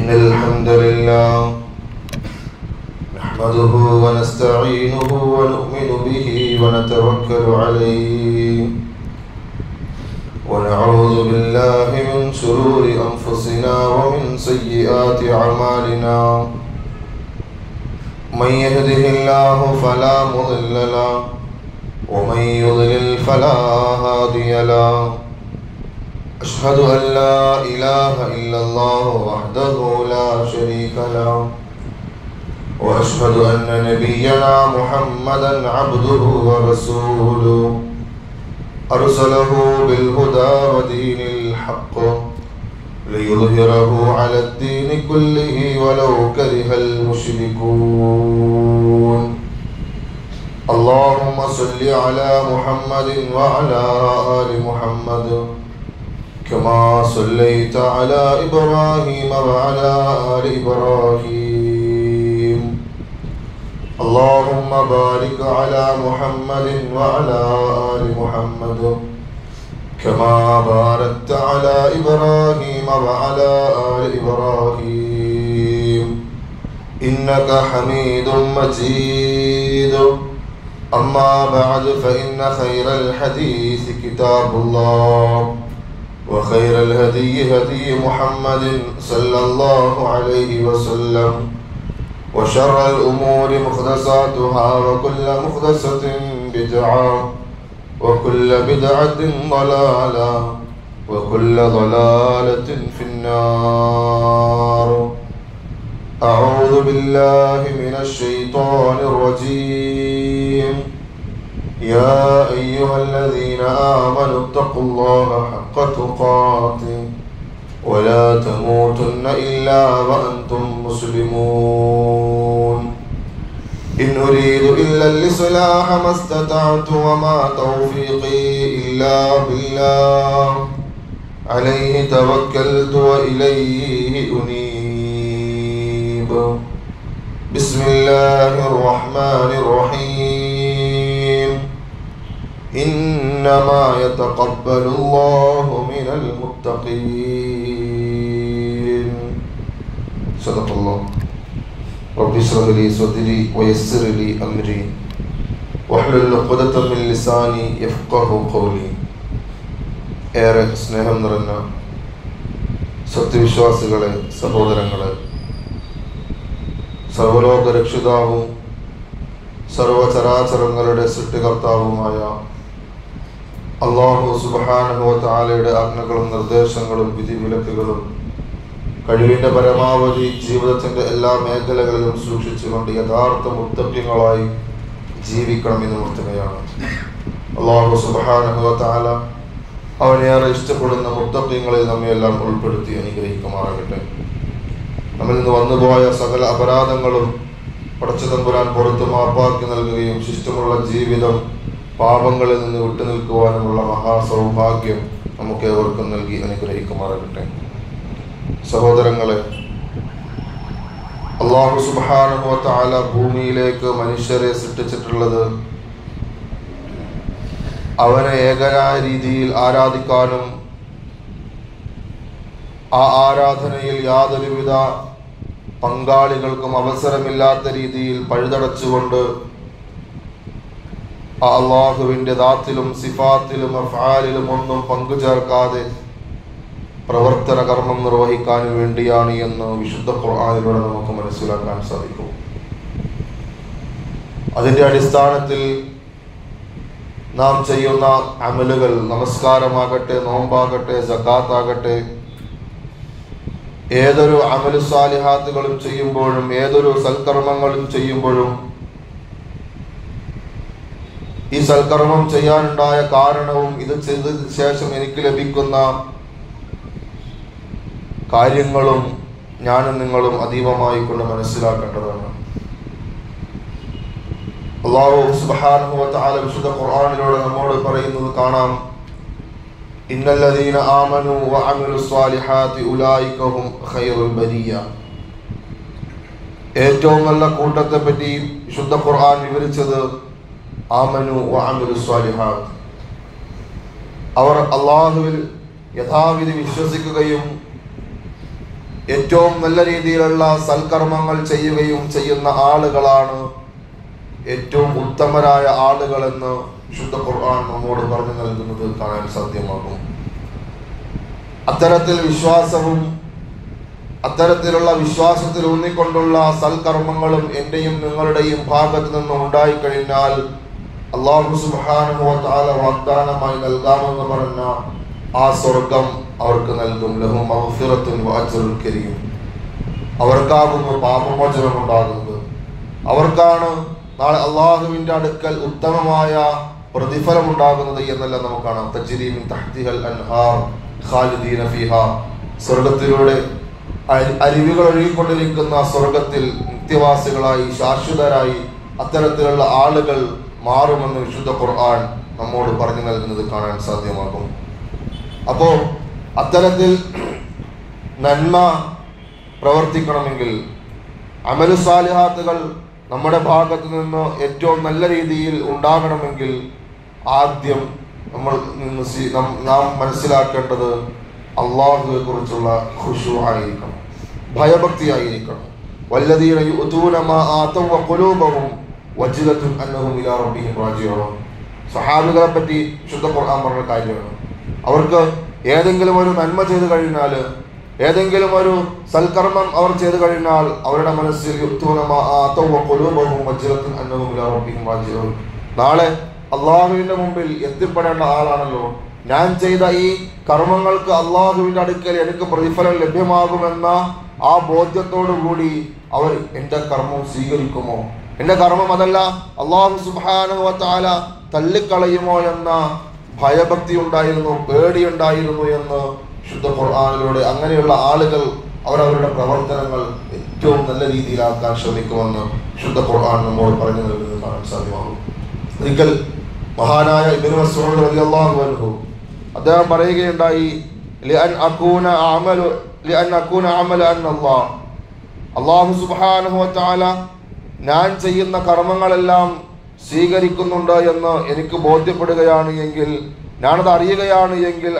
إن الحمد لله نحمده ونستعينه ونؤمن به ونتوكل عليه ونعوذ بالله من شرور أنفسنا ومن سيئات أعمالنا من يهده الله فلا مضل له ومن يضلل فلا هادي له أشهد أن لا إله إلا الله وحده لا شريك له وأشهد أن نبينا محمدا عبده ورسوله أرسله بالهدى ودين الحق ليظهره على الدين كله ولو كره المشركون اللهم صل على محمد وعلى آل محمد كما صليت على إبراهيم وعلى آل إبراهيم اللهم بارك على محمد وعلى آل محمد كما باركت على إبراهيم وعلى آل إبراهيم إنك حميد مجيد أما بعد فإن خير الحديث كتاب الله وخير الهدي هدي محمد صلى الله عليه وسلم وشر الأمور محدثاتها وكل محدثة بدعة وكل بدعة ضلالة وكل ضلالة في النار أعوذ بالله من الشيطان الرجيم يا أيها الذين آمنوا اتقوا الله حق تقاته ولا تموتن إلا وأنتم مسلمون إن أريد إلا الإصلاح ما استطعت وما توفيقي إلا بالله عليه توكلت وإليه أنيب بسم الله الرحمن الرحيم إنما يتقبل الله من المتقين صدق الله رب اشرح لي صدري ويسر لي أمري واحلل عقدة من لساني يفقه قولي ഏറെ സ്നേഹം നിറഞ്ഞ സത്യവിശ്വാസികളെ സഹോദരങ്ങളെ സർവലോക രക്ഷിതാവും സർവചരാചരങ്ങളുടെ സൃഷ്ടികർത്താവുമായ അള്ളാഹു സുബാനുഭവത്താലയുടെ ആജ്ഞകളും നിർദ്ദേശങ്ങളും വിധിവിലക്കുകളും കഴിവിന്റെ പരമാവധി ജീവിതത്തിന്റെ എല്ലാ മേഖലകളിലും സൂക്ഷിച്ചുകൊണ്ട് യഥാർത്ഥ മുത്തപ്യങ്ങളായി ജീവിക്കണമെന്ന് നിർത്തുകയാണ് അള്ളാഹു സുബാനുഭവത്താല അവനേറെ ഇഷ്ടപ്പെടുന്ന മുത്തപ്യങ്ങളിൽ നമ്മയെല്ലാം ഉൾപ്പെടുത്തി അനുഗ്രഹിക്കുമാറാകട്ടെ നമ്മിൽ നിന്ന് വന്നുപോയ സകല അപരാധങ്ങളും പടച്ചു തമ്പുരാൻ പുറത്ത് മാപ്പാക്കി നൽകുകയും ശിഷ്ടമുള്ള ജീവിതം പാപങ്ങളിൽ നിന്ന് വിട്ടുനിൽക്കുവാനുമുള്ള മഹാസൗഭാഗ്യം നമുക്ക് ഏവർക്കും നൽകി അനുഗ്രഹിക്കുമാറാകട്ടെ സഹോദരങ്ങളെ അള്ളാഹു സുബാനുഭവത്താല ഭൂമിയിലേക്ക് മനുഷ്യരെ സൃഷ്ടിച്ചിട്ടുള്ളത് അവനെ ഏകനായ രീതിയിൽ ആരാധിക്കാനും ആ ആരാധനയിൽ യാതൊരുവിധ പങ്കാളികൾക്കും അവസരമില്ലാത്ത രീതിയിൽ പഴുതടച്ചുകൊണ്ട് ആ അള്ളാഹുവിൻ്റെ ദാത്തിലും സിഫാത്തിലും അഫാലിലും ഒന്നും പങ്കുചേർക്കാതെ പ്രവർത്തന കർമ്മം നിർവഹിക്കാൻ വേണ്ടിയാണ് എന്ന് വിശുദ്ധ ഖുർആാനിലൂടെ നമുക്ക് മനസ്സിലാക്കാൻ സാധിക്കും അതിൻ്റെ അടിസ്ഥാനത്തിൽ നാം ചെയ്യുന്ന അമലുകൾ നമസ്കാരമാകട്ടെ നോമ്പാകട്ടെ ജക്കാത്താകട്ടെ ഏതൊരു അമലു സാലിഹാത്തുകളും ചെയ്യുമ്പോഴും ഏതൊരു സൽക്കർമ്മങ്ങളും ചെയ്യുമ്പോഴും ഈ സൽക്കർമ്മം ചെയ്യാനുണ്ടായ കാരണവും ഇത് ചെയ്തതിന് ശേഷം എനിക്ക് ലഭിക്കുന്ന കാര്യങ്ങളും ഞാനും നിങ്ങളും അതീവമായി കൊണ്ട് മനസ്സിലാക്കേണ്ടതാണ് അള്ളാഹു സുബ്ഹാനഹു വ തആല വിശുദ്ധ ഖുർആനിലൂടെ നമ്മോട് പറയുന്നത് കാണാം ഇന്നല്ലദീന ആമനു വ അമിലു സ്വാലിഹാത്തി ഉലായിക ഹും ഖൈറുൽ ബരിയ ഏറ്റവും നല്ല കൂട്ടത്തെ പറ്റി വിശുദ്ധ ഖുർആൻ വിവരിച്ചത് ആമനു വ അമിലു സ്വാലിഹാത്ത് അവർ അള്ളാഹുവിൽ യഥാവിധി വിശ്വസിക്കുകയും ഏറ്റവും നല്ല രീതിയിലുള്ള സൽക്കർമ്മങ്ങൾ ചെയ്യുകയും ചെയ്യുന്ന ആളുകളാണ് ഏറ്റവും ഉത്തമരായ ആളുകളെന്ന് വിശുദ്ധ ഖുർആൻ നമ്മോട് പറഞ്ഞു നൽകുന്നത് കാണാൻ സാധ്യമാകും അത്തരത്തിൽ വിശ്വാസവും അത്തരത്തിലുള്ള വിശ്വാസത്തിൽ ഊന്നിക്കൊണ്ടുള്ള സൽക്കർമ്മങ്ങളും എന്റെയും നിങ്ങളുടെയും ഭാഗത്ത് നിന്ന് ഉണ്ടായിക്കഴിഞ്ഞാൽ അള്ളാഹു സുബ്ഹാനഹു വ തആല വാഗ്ദാനമായി നൽകാമെന്ന് പറഞ്ഞ ആ സ്വർഗം അവർക്ക് നൽകും ലഹു മഗ്ഫിറത്തുൻ വ അജ്റുൻ കരീം അവർക്കാകുന്നു പാപമോചനം ഉണ്ടാകുന്നത് അവർക്കാണ് നാളെ അള്ളാഹുവിന്റെ അടുക്കൽ ഉത്തമമായ പ്രതിഫലം ഉണ്ടാകുന്നത് എന്നെല്ലാം നമുക്ക് കാണാം തജ്രീമിൻ തഹ്തിഹൽ അൻഹാർ ഖാലിദീന ഫീഹ സ്വർഗത്തിലൂടെ അരി- അരുവികൾ ഒഴുകിക്കൊണ്ടിരിക്കുന്ന സ്വർഗത്തിൽ നിത്യവാസികളായി ശാശ്വതരായി അത്തരത്തിലുള്ള ആളുകൾ മാറുമെന്ന് വിശുദ്ധ ഖുർആൻ നമ്മോട് പറഞ്ഞു നൽകുന്നത് കാണാൻ സാധ്യമാകും അപ്പോ അത്തരത്തിൽ നന്മ പ്രവർത്തിക്കണമെങ്കിൽ അമലു സാലിഹാത്തുകൾ നമ്മുടെ ഭാഗത്ത് നിന്ന് ഏറ്റവും നല്ല രീതിയിൽ ഉണ്ടാകണമെങ്കിൽ ആദ്യം നമ്മൾ നിന്ന് സി- നം- നാം മനസ്സിലാക്കേണ്ടത് അള്ളാഹുവെ കുറിച്ചുള്ള ഖുശു ആയിരിക്കണം ഭയഭക്തി ആയിരിക്കണം വല്ലതീന യുഅ്തൂന മാ ആതൗ വഖുലൂബഹും വജിലത്തുൻ അന്നഹും ഇലാ റബ്ബിഹിം റാജിഊൻ സഹാബികളെ പറ്റി ശുദ്ധ ഖുർആൻ പറഞ്ഞ കാര്യമാണ് അവർക്ക് ഏതെങ്കിലും ഒരു നന്മ ചെയ്തു കഴിഞ്ഞാൽ ഏതെങ്കിലും ഒരു സൽക്കർമ്മം അവർ ചെയ്തു കഴിഞ്ഞാൽ അവരുടെ മനസ്സിൽ യുക്തൂന മാ ആതൗ വഖുലൂബഹും വജിലത്തുൻ അന്നഹും ഇലാ റബ്ബിഹിം റാജിഊൻ നാളെ അള്ളാഹുവിന്റെ മുമ്പിൽ എത്തിപ്പെടേണ്ട ആളാണല്ലോ ഞാൻ ചെയ്ത ഈ കർമ്മങ്ങൾക്ക് അള്ളാഹുവിന്റെ അടുക്കൽ എനിക്ക് പ്രതിഫലം ലഭ്യമാകുമെന്ന ആ ബോധ്യത്തോടു കൂടി അവർ എന്റെ കർമ്മം സ്വീകരിക്കുമോ എന്റെ കർമ്മം അതല്ല അള്ളാഹു സുബാനുവ താല തള്ളിക്കളയുമോ എന്ന ഭയഭക്തി ഉണ്ടായിരുന്നു പേടിയുണ്ടായിരുന്നു എന്ന് ശുദ്ധ ഖുർആാനിലൂടെ അങ്ങനെയുള്ള ആളുകൾ അവരവരുടെ പ്രവർത്തനങ്ങൾ ഏറ്റവും നല്ല രീതിയിലാക്കാൻ ശ്രമിക്കുമെന്ന് ശുദ്ധ ഖുർആൻ നമ്മോട് പറഞ്ഞു നൽകുന്നത് കാണാൻ സാധ്യമാകും ഒരിക്കൽ മഹാനായ ഇബ്നു മസ്ഊദ് റളിയല്ലാഹു അൻഹു അദ്ദേഹം പറയുകയുണ്ടായി ലിഅൻ അകൂന അമലു ലിഅൻ അകൂന അമല അൻ അല്ലാഹ് അല്ലാഹു സുബ്ഹാനഹു വ തആല ഞാൻ ചെയ്യുന്ന കർമ്മങ്ങളെല്ലാം സ്വീകരിക്കുന്നുണ്ട് എന്ന് എനിക്ക് ബോധ്യപ്പെടുകയാണ് എങ്കിൽ ഞാനത് അറിയുകയാണ് എങ്കിൽ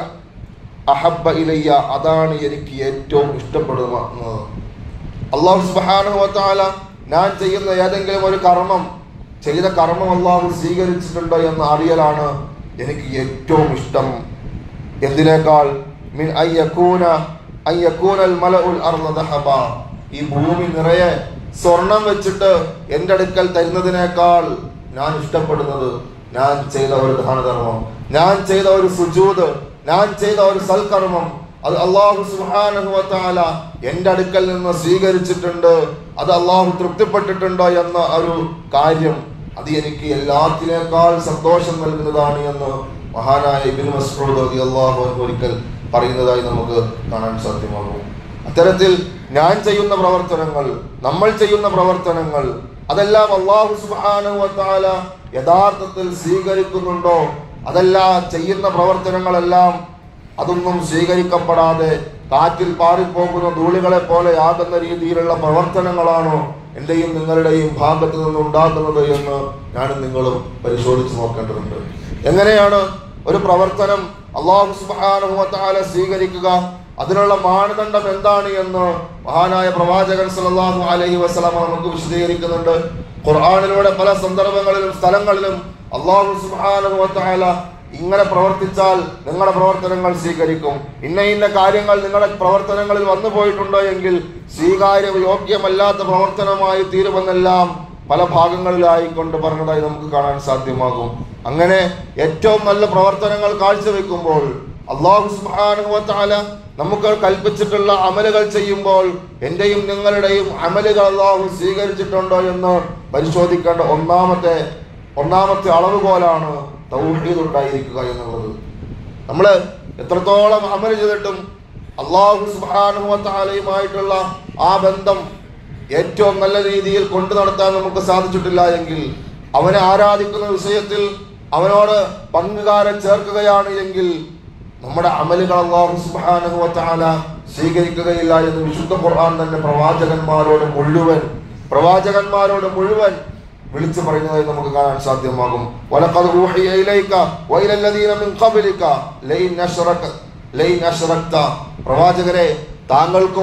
അഹബ്ബ ഇലയ്യ അതാണ് എനിക്ക് ഏറ്റവും ഇഷ്ടപ്പെടുന്നത് അള്ളാഹു സുബ്ഹാനഹു വ തആല ഞാൻ ചെയ്യുന്ന ഏതെങ്കിലും ഒരു കർമ്മം ചെയ്ത കർമ്മം അള്ളാഹു സ്വീകരിച്ചിട്ടുണ്ട് എന്ന് അറിയലാണ് എനിക്ക് ഏറ്റവും ഇഷ്ടം എന്തിനേക്കാൾ മിൻ അയ്യക്കൂന അയ്യക്കൂനൽ മലഉൽ അർള ദഹബ ഈ ഭൂമി നിറയെ സ്വർണം വെച്ചിട്ട് എൻ്റെ അടുക്കൽ തരുന്നതിനേക്കാൾ ഞാൻ ഇഷ്ടപ്പെടുന്നത് ഞാൻ ചെയ്ത ഒരു ദാനധർമ്മം ഞാൻ ചെയ്ത ഒരു സുജൂത് ഞാൻ ചെയ്ത ഒരു സൽക്കർമ്മം അത് അള്ളാഹു സുബ്ഹാനഹു വ തആല എൻ്റെ അടുക്കൽ നിന്ന് സ്വീകരിച്ചിട്ടുണ്ട് അത് അള്ളാഹു തൃപ്തിപ്പെട്ടിട്ടുണ്ട് എന്ന ഒരു കാര്യം അത് എനിക്ക് എല്ലാത്തിനേക്കാൾ സന്തോഷം നൽകുന്നതാണ് എന്ന് മഹാനായ ഇബിൻ മസ്റൂദ് റളിയല്ലാഹു അൻഹു ഒരിക്കൽ പറയുന്നതായി നമുക്ക് കാണാൻ സാധ്യമാകും അത്തരത്തിൽ ഞാൻ ചെയ്യുന്ന പ്രവർത്തനങ്ങൾ നമ്മൾ ചെയ്യുന്ന പ്രവർത്തനങ്ങൾ അതെല്ലാം അള്ളാഹു സുബ്ഹാനഹു വ തആല യഥാർത്ഥത്തിൽ സ്വീകരിക്കുന്നുണ്ടോ അതല്ല ചെയ്യുന്ന പ്രവർത്തനങ്ങളെല്ലാം അതൊന്നും സ്വീകരിക്കപ്പെടാതെ കാറ്റിൽ പാറിപ്പോകുന്ന ധൂളികളെ പോലെ ആകുന്ന രീതിയിലുള്ള പ്രവർത്തനങ്ങളാണോ എന്റെയും നിങ്ങളുടെയും ഭാഗത്ത് നിന്ന് ഉണ്ടാകുന്നത് എന്ന് ഞാനും നിങ്ങളും പരിശോധിച്ച് നോക്കേണ്ടതുണ്ട് എങ്ങനെയാണ് ഒരു പ്രവർത്തനം അള്ളാഹു സുബ്ഹാനഹു വ തആല സ്വീകരിക്കുക അതിനുള്ള മാനദണ്ഡം എന്താണ് എന്ന് മഹാനായ പ്രവാചകൻ സല്ലല്ലാഹു അലൈഹി വസല്ലമ നമുക്ക് വിശദീകരിക്കുന്നുണ്ട് ഖുർആനിലൂടെ പല സന്ദർഭങ്ങളിലും സ്ഥലങ്ങളിലും അള്ളാഹു സുബ്ഹാനഹു വ തആല ഇങ്ങനെ പ്രവർത്തിച്ചാൽ നിങ്ങളുടെ പ്രവർത്തനങ്ങൾ സ്വീകരിക്കും ഇന്ന ഇന്ന കാര്യങ്ങൾ നിങ്ങളുടെ പ്രവർത്തനങ്ങളിൽ വന്നു പോയിട്ടുണ്ടോ എങ്കിൽ സ്വീകാര്യ യോഗ്യമല്ലാത്ത പ്രവർത്തനമായി തീരുമെന്നെല്ലാം പല ഭാഗങ്ങളിലായി കൊണ്ട് പറഞ്ഞതായി നമുക്ക് കാണാൻ സാധ്യമാകും അങ്ങനെ ഏറ്റവും നല്ല പ്രവർത്തനങ്ങൾ കാഴ്ചവെക്കുമ്പോൾ അള്ളാഹു സുബ്ഹാനഹു വ തആല നമുക്ക് കൽപ്പിച്ചിട്ടുള്ള അമലുകൾ ചെയ്യുമ്പോൾ എന്റെയും നിങ്ങളുടെയും അമലുകൾ അള്ളാഹു സ്വീകരിച്ചിട്ടുണ്ടോ എന്ന് പരിശോധിക്കേണ്ട ഒന്നാമത്തെ ഒന്നാമത്തെ അളവുകോലാണ് തൗഹീദ് ഉണ്ടായിരിക്കുക എന്നുള്ളത് നമ്മൾ എത്രത്തോളം അമൽ ചെയ്തിട്ടും അള്ളാഹു സുബ്ഹാനഹു വ തആലയുമായിട്ടുള്ള ആ ബന്ധം ഏറ്റവും നല്ല രീതിയിൽ കൊണ്ടു നടത്താൻ നമുക്ക് സാധിച്ചിട്ടില്ല എങ്കിൽ അവനെ ആരാധിക്കുന്ന വിഷയത്തിൽ അവനോട് പങ്കുകാരെ ചേർക്കുകയാണ് എങ്കിൽ നമ്മുടെ അമലുകൾ അള്ളാഹു സുബ്ഹാനഹു വ തആല സ്വീകരിക്കുകയില്ല എന്ന് വിശുദ്ധ ഖുർആൻ തന്നെ പ്രവാചകന്മാരോട് മുഴുവൻ പ്രവാചകന്മാരോട് മുഴുവൻ വിളിച്ചു പറയുന്നതായി നമുക്ക് കാണാൻ സാധ്യമാകും വലഖദ് ഊഹിയ ഇലൈക വഇല الذين من قبلك ലൈൻ അശ്റക ലൈൻ അശ്റക്ത പ്രവാചകരെ താങ്കൾക്കും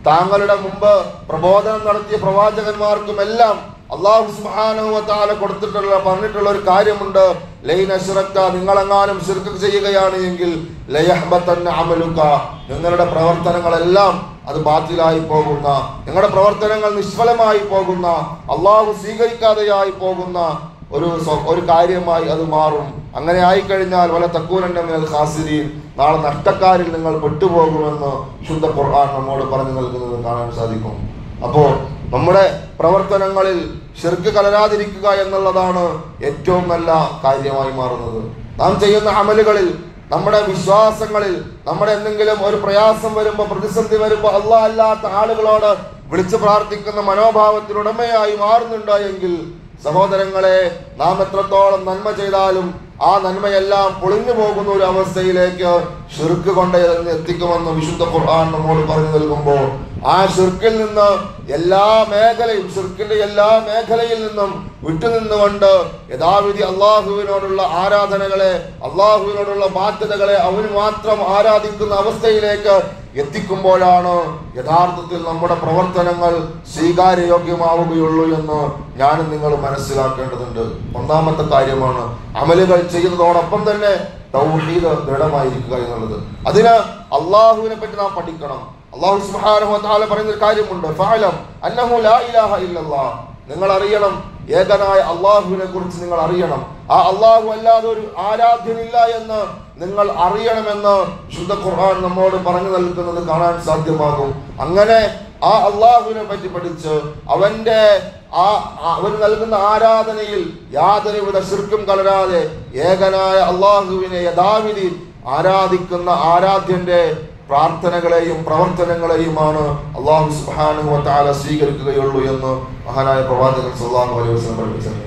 താങ്കളുടെ മുമ്പ് പ്രബോധനം നടത്തിയ പ്രവാചകന്മാർക്കും എല്ലാം അള്ളാഹു സുബാനുവത്താല കൊടുത്തിട്ടുള്ള പറഞ്ഞിട്ടുള്ള ഒരു കാര്യമുണ്ട് ലൈൻ അശ്രക്ത നിങ്ങളെങ്ങാനും ശിർക്ക് ചെയ്യുകയാണ് എങ്കിൽ ലയഹ്ബത്തൻ അമലുക നിങ്ങളുടെ പ്രവർത്തനങ്ങളെല്ലാം അത് ബാത്തിലായി പോകുന്ന നിങ്ങളുടെ പ്രവർത്തനങ്ങൾ നിഷ്ഫലമായി പോകുന്ന അള്ളാഹു സ്വീകരിക്കാതെയായി പോകുന്ന ഒരു സ്വ- ഒരു കാര്യമായി അത് മാറും അങ്ങനെ ആയിക്കഴിഞ്ഞാൽ വല തക്കൂരൻ ഖാസിരീൻ നാളെ നഷ്ടക്കാരിൽ നിങ്ങൾ പെട്ടുപോകുമെന്ന് ശുദ്ധ ഖുർആൻ നമ്മോട് പറഞ്ഞു നൽകുന്നത് കാണാൻ സാധിക്കും അപ്പോ നമ്മുടെ പ്രവർത്തനങ്ങളിൽ ഷിർക്ക് കലരാതിരിക്കുക എന്നുള്ളതാണ് ഏറ്റവും നല്ല കാര്യമായി മാറുന്നത് നാം ചെയ്യുന്ന അമലുകളിൽ നമ്മുടെ വിശ്വാസങ്ങളിൽ നമ്മുടെ എന്തെങ്കിലും ഒരു പ്രയാസം വരുമ്പോൾ പ്രതിസന്ധി വരുമ്പോൾ അള്ളാഹ് അല്ലാത്ത ആളുകളോട് വിളിച്ചു പ്രാർത്ഥിക്കുന്ന മനോഭാവത്തിനുടമയായി മാറുന്നുണ്ട് എങ്കിൽ സഹോദരങ്ങളെ നാം എത്രത്തോളം നന്മ ചെയ്താലും ആ നന്മയെല്ലാം പൊളിഞ്ഞു പോകുന്ന ഒരു അവസ്ഥയിലേക്ക് ഷിർക്ക് കൊണ്ട് എത്തിക്കുമെന്ന് വിശുദ്ധ ഖുർആൻ നമ്മോട് പറഞ്ഞു നൽകുമ്പോൾ ആ ഷിർക്കിൽ നിന്ന് എല്ലാ മേഖലയും ഷിർക്കിന്റെ എല്ലാ മേഖലയിൽ നിന്നും വിട്ടുനിന്നുകൊണ്ട് യഥാവിധി അള്ളാഹുവിനോടുള്ള ആരാധനകളെ അള്ളാഹുവിനോടുള്ള ബാധ്യതകളെ അവന് മാത്രം ആരാധിക്കുന്ന അവസ്ഥയിലേക്ക് എത്തിക്കുമ്പോഴാണ് യഥാർത്ഥത്തിൽ നമ്മുടെ പ്രവർത്തനങ്ങൾ സ്വീകാര്യയോഗ്യമാവുകയുള്ളൂ എന്ന് ഞാനും നിങ്ങൾ മനസ്സിലാക്കേണ്ടതുണ്ട് ഒന്നാമത്തെ കാര്യമാണ് അമലുകൾ ചെയ്യുന്നതോടൊപ്പം തന്നെ തൗഹീദ് ദൃഢമായിരിക്കുക എന്നുള്ളത് അതിന് അള്ളാഹുവിനെ പറ്റി നാം പഠിക്കണം അള്ളാഹു സുബ്ഹാനഹു വ തആല പറയുന്ന ഒരു കാര്യമുണ്ട് ഫഅലം അന്നഹു ലാ ഇലാഹ ഇല്ലല്ലാഹ് നിങ്ങൾ അറിയണം ഏകനായ അള്ളാഹുവിനെ കുറിച്ച് നിങ്ങൾ അറിയണം ആ അള്ളാഹു അല്ലാതെ ഒരു ആരാധ്യനില്ല എന്ന് നിങ്ങൾ അറിയണമെന്ന് ശുദ്ധ ഖുർആൻ നമ്മോട് പറഞ്ഞു നൽകുന്നത് കാണാൻ സാധ്യമാകും അങ്ങനെ ആ അള്ളാഹുവിനെ പറ്റി പഠിച്ച് അവന്റെ ആ ആ- അവൻ നൽകുന്ന ആരാധനയിൽ യാതൊരുവിധ ശിർക്കും കലരാതെ ഏകനായ അള്ളാഹുവിനെ യഥാവിധി ആരാധിക്കുന്ന ആരാധ്യന്റെ പ്രാർത്ഥനകളെയും പ്രവർത്തനങ്ങളെയുമാണ് അള്ളാഹു സുബ്ഹാനഹു വ തആല സ്വീകരിക്കുകയുള്ളൂ എന്ന് മഹാനായ പ്രവാചകൻ സല്ലല്ലാഹു അലൈഹി വസല്ലം പഠിപ്പിച്ചിട്ടുണ്ട്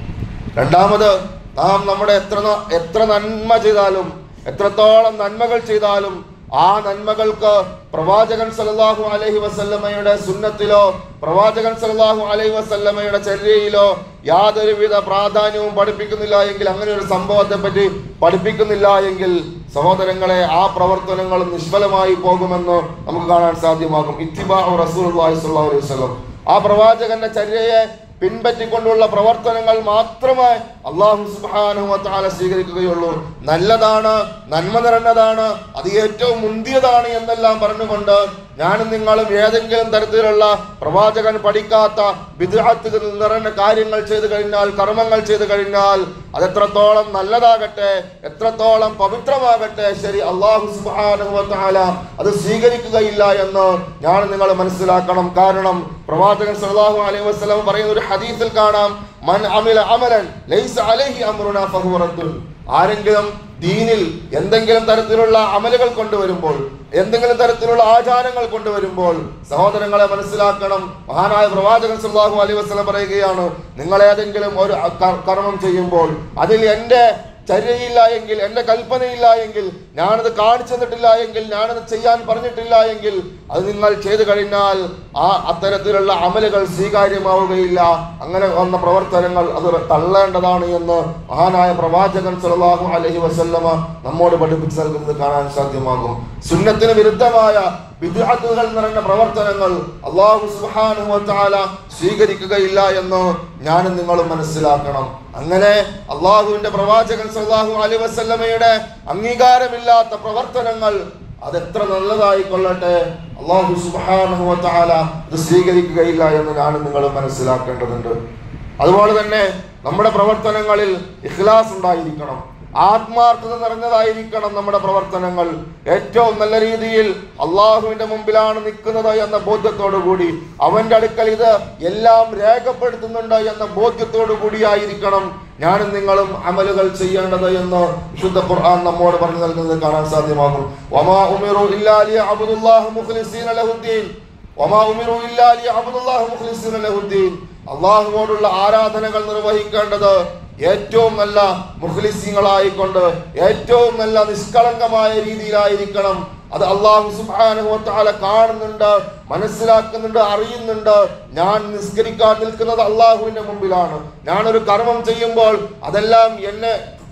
രണ്ടാമത് നാം നമ്മുടെ എത്ര ന- എത്ര നന്മ ചെയ്താലും എത്രത്തോളം നന്മകൾ ചെയ്താലും ആ നന്മകൾക്ക് പ്രവാചകൻ സല്ലല്ലാഹു അലൈഹി വസല്ലമയുടെ സുന്നത്തിലോ പ്രവാചകൻ സല്ലല്ലാഹു അലൈഹി വസല്ലമയുടെ ചര്യയിലോ യാതൊരുവിധ പ്രാധാന്യവും പഠിപ്പിക്കുന്നില്ല എങ്കിൽ അങ്ങനെ ഒരു സംഭവത്തെ പറ്റി പഠിപ്പിക്കുന്നില്ല എങ്കിൽ സഹോദരങ്ങളെ ആ പ്രവർത്തനങ്ങൾ നിഷ്ഫലമായി പോകുമെന്ന് നമുക്ക് കാണാൻ സാധ്യമാകും ഇത്തിബാ റസൂലുള്ളാഹി സ്വല്ലല്ലാഹു അലൈഹി വസല്ലം ആ പ്രവാചകന്റെ ചര്യയെ പിൻപറ്റിക്കൊണ്ടുള്ള പ്രവർത്തനങ്ങൾ മാത്രമേ അള്ളാഹു സുബ്ഹാനഹു വ തആല സ്വീകരിക്കുകയുള്ളൂ നല്ലതാണ് നന്മ നിറഞ്ഞതാണ് അത് ഏറ്റവും മുന്തിയതാണ് എന്നെല്ലാം പറഞ്ഞുകൊണ്ട് ഞാനും നിങ്ങളും ഏതെങ്കിലും തരത്തിലുള്ള പ്രവാചകൻ പഠിക്കാത്ത വിദ്യാർത്ഥികൾ നിറഞ്ഞ കാര്യങ്ങൾ ചെയ്തു കഴിഞ്ഞാൽ കർമ്മങ്ങൾ ചെയ്തു കഴിഞ്ഞാൽ അത് എത്രത്തോളം നല്ലതാകട്ടെ എത്രത്തോളം പവിത്രമാകട്ടെ ശരി അള്ളാഹു സുബ്ഹാനഹു വ തആല അത് സ്വീകരിക്കുകയില്ല എന്ന് ഞാൻ നിങ്ങൾ മനസ്സിലാക്കണം കാരണം പ്രവാചകൻ സല്ലല്ലാഹു അലൈഹി വസല്ലം പറയുന്ന ഒരു ഹദീസിൽ കാണാം മൻ അമില അമലൻ ലൈസ അലൈഹി അംറുനാ ഫഹുവ റദ്ദുൻ ആരെങ്കിലും ദീനിൽ എന്തെങ്കിലും തരത്തിലുള്ള അമലുകൾ കൊണ്ടുവരുമ്പോൾ എന്തെങ്കിലും തരത്തിലുള്ള ആചാരങ്ങൾ കൊണ്ടുവരുമ്പോൾ സഹോദരങ്ങളെ മനസ്സിലാക്കണം മഹാനായ പ്രവാചകൻ സല്ലല്ലാഹു അലൈഹി വസല്ലം പറയുകയാണ് നിങ്ങൾ ഏതെങ്കിലും ഒരു ക- കർമ്മം ചെയ്യുമ്പോൾ അതിൽ എൻ്റെ ചര്യയില്ല എങ്കിൽ എൻ്റെ കൽപ്പനയില്ല എങ്കിൽ ഞാനത് കാണിച്ചു തന്നിട്ടില്ല എങ്കിൽ ഞാനത് ചെയ്യാൻ പറഞ്ഞിട്ടില്ല എങ്കിൽ അത് നിങ്ങൾ ചെയ്തു കഴിഞ്ഞാൽ ആ അത്തരത്തിലുള്ള അമലുകൾ സ്വീകാര്യമാവുകയില്ല അങ്ങനെ വന്ന പ്രവർത്തനങ്ങൾ അത് തള്ളേണ്ടതാണ് എന്ന് മഹാനായ പ്രവാചകൻ സല്ലല്ലാഹു അലൈഹി വസല്ലമ നമ്മോട് പഠിപ്പിച്ചു നൽകുന്നത് കാണാൻ സാധ്യമാകും സുന്നത്തിന് വിരുദ്ധമായ വിദ്യാർത്ഥികൾ നിറഞ്ഞ പ്രവർത്തനങ്ങൾ അള്ളാഹു സുബ്ഹാനഹു വ തആല സ്വീകരിക്കുകയില്ല എന്ന് ഞാനും നിങ്ങളും മനസ്സിലാക്കണം അങ്ങനെ അള്ളാഹുവിന്റെ പ്രവാചകൻ സല്ലല്ലാഹു അലൈഹി വസല്ലമയുടെ അംഗീകാരമില്ലാത്ത പ്രവർത്തനങ്ങൾ അതെത്ര നല്ലതായിക്കൊള്ളട്ടെ അള്ളാഹു സുബ്ഹാനഹു വ തആല ഇത് സ്വീകരിക്കുകയില്ല എന്ന് ഞാനും നിങ്ങളും മനസ്സിലാക്കേണ്ടതുണ്ട് അതുപോലെ തന്നെ നമ്മുടെ പ്രവർത്തനങ്ങളിൽ ഇഖ്ലാസ് ഉണ്ടായിരിക്കണം ആത്മാർത്ഥത നിറഞ്ഞതായിരിക്കണം നമ്മുടെ പ്രവർത്തനങ്ങൾ ഏറ്റവും നല്ല രീതിയിൽ അള്ളാഹുവിന്റെ മുമ്പിലാണ് നിൽക്കുന്നത് എന്ന ബോധ്യത്തോടു കൂടി അവന്റെ അടുക്കൽ ഇത് എല്ലാം രേഖപ്പെടുത്തുന്നുണ്ട് എന്ന ബോധ്യത്തോടു കൂടിയായിരിക്കണം ഞാനും നിങ്ങളും അമലുകൾ ചെയ്യേണ്ടത് എന്ന് വിശുദ്ധ ഖുർആൻ നമ്മോട് പറഞ്ഞു നൽകുന്നത് കാണാൻ സാധ്യമാകും വമാ ഉമിറു ഇല്ലാ ലിയഅബ്ദുല്ലാഹ മുഖ്ലിസീന ലഹുദ്ദീൻ വമാ ഉമിറു ഇല്ലാ ലിയഅബ്ദുല്ലാഹ മുഖ്ലിസീന ലഹുദ്ദീൻ അള്ളാഹുവോടുള്ള ആരാധനകൾ നിർവഹിക്കേണ്ടത് ഏറ്റവും നല്ല മുഖ്ലിസീങ്ങളായിക്കൊണ്ട് ഏറ്റവും നല്ല നിഷ്കളങ്കമായ രീതിയിലായിരിക്കണം അത് അള്ളാഹു സുബ്ഹാനഹു വ തആല കാണുന്നുണ്ട് മനസ്സിലാക്കുന്നുണ്ട് അറിയുന്നുണ്ട് ഞാൻ നിസ്കരിക്കാൻ നിൽക്കുന്നത് അള്ളാഹുവിന്റെ മുമ്പിലാണ് ഞാനൊരു കർമ്മം ചെയ്യുമ്പോൾ അതെല്ലാം എന്നെ